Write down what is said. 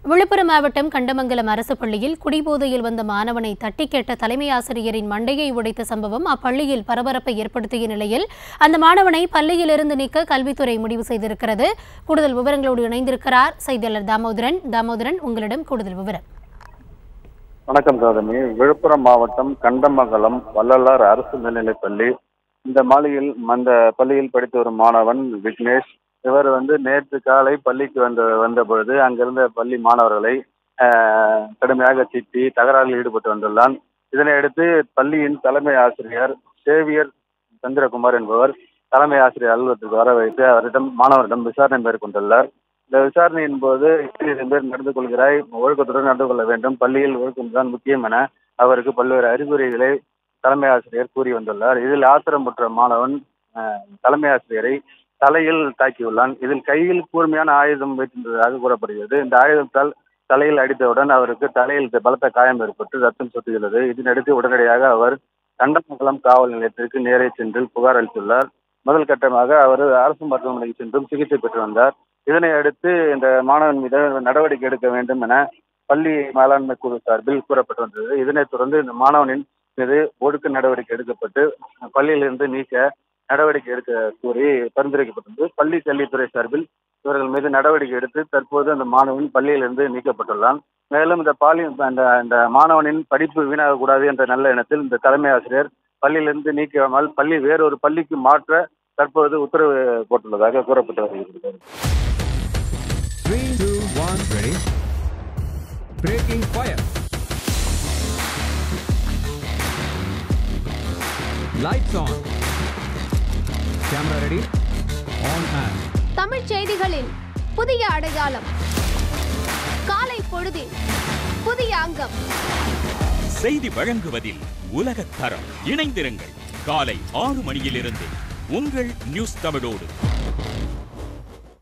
விழுப்புரம் மாவட்டம் கண்டமங்கலம் அரசு பள்ளியில் குடிபோதையில் வந்த மாணவனை தட்டி கேட்ட தலைமை ஆசிரியரின் மண்டையை உடைத்த சம்பவம் அப்பள்ளியில் பரபரப்பை ஏற்படுத்திய நிலையில் அந்த மாணவனை பள்ளியிலிருந்து நீக்க கல்வித்துறை முடிவு செய்திருக்கிறது கூடுதல் விவரங்களோடு இணைந்திருக்கிறார் செய்தியாளர் தாமோதரன் தாமோதரன் உங்களிடம் கூடுதல் விவரம் வணக்கம் சாதனி விழுப்புரம் மாவட்டம் கண்டமங்கலம் வள்ளலார் அரசு மேல்நிலைப் பள்ளி இந்த மாலையில் அந்த பள்ளியில் படித்து வரும் மாணவன் விக்னேஷ் இவர் வந்து நேற்று காலை பள்ளிக்கு வந்த வந்த பொழுது அங்கிருந்த பள்ளி மாணவர்களை ஆஹ், கடுமையாக திட்டி தகராறில் ஈடுபட்டு வந்துள்ளான் இதனை அடுத்து பள்ளியின் தலைமை ஆசிரியர் சேவியர் சந்திரகுமார் என்பவர் தலைமை ஆசிரியர் அலுவலகத்துக்கு வர வைத்து அவரிடம் மாணவரிடம் விசாரணை மேற்கொண்டுள்ளார் இந்த விசாரணையின் போது இப்படி பேர் நடந்து கொள்கிறாய் ஒழுக்கத்துடன் நடந்து கொள்ள வேண்டும் பள்ளியில் ஒழுக்கம் தான் முக்கியம் என அவருக்கு பல்வேறு அறிகுறிகளை தலைமை ஆசிரியர் கூறி வந்துள்ளார் இதில் ஆத்திரமுற்ற மாணவன் அஹ், தலைமை ஆசிரியரை தலையில் தாக்கியுள்ளான் இதில் கையில் கூர்மையான ஆயுதம் வைத்திருந்ததாக கூறப்படுகிறது இந்த ஆயுதத்தால் தலையில் அடித்தவுடன் அவருக்கு தலையில் பலத்த காயம் ஏற்பட்டு ரத்தம் சொட்டுகிறது இதனடுத்து உடனடியாக அவர் கண்டமங்கலம் காவல் நிலையத்திற்கு நேரே சென்று புகார் அளித்துள்ளார் முதல் கட்டமாக அவர் அரசு மருத்துவமனைக்கு சென்றும் சிகிச்சை பெற்று வந்தார் இதனை அடுத்து இந்த மாணவன் மீது நடவடிக்கை எடுக்க வேண்டும் என பள்ளி மேலாண்மை குழு சார்பில் கூறப்பட்டு வந்தது இதனைத் தொடர்ந்து இந்த மாணவனின் மீது ஒடுக்க நடவடிக்கை எடுக்கப்பட்டு பள்ளியிலிருந்து நீக்க நடவடிக்கை எடுக்க கூறி பரிந்துரைக்கப்பட்டது பள்ளி கல்வித்துறை சார்பில் இவர்கள் மீது நடவடிக்கை எடுத்து தற்போது அந்த மாணவன் பள்ளியிலிருந்து நீக்கப்பட்டுள்ளான் மேலும் இந்த பாலி அந்த இந்த மாணவனின் படிப்பு வீணாகக்கூடாது என்ற நல்ல எண்ணத்தில் இந்த தலைமை ஆசிரியர் பள்ளியிலிருந்து நீக்காமல் பள்ளி வேறொரு பள்ளிக்கு மாற்ற தற்போது உத்தரவு போட்டுள்ளதாக கூறப்பட்டு வருகிறது Three, two, one, ready. Breaking fire. Lights on. Camera ready. On and. தமிழ்ச் செய்திகளின் புதிய அடையாளம் காலை பொழுதின் புதிய அங்கம் செய்தி வழங்குவதில் உலகத் தரம் இணைந்திருங்கள் காலை ஆறு மணியிலிருந்து உங்கள் நியூஸ் தமிழோடு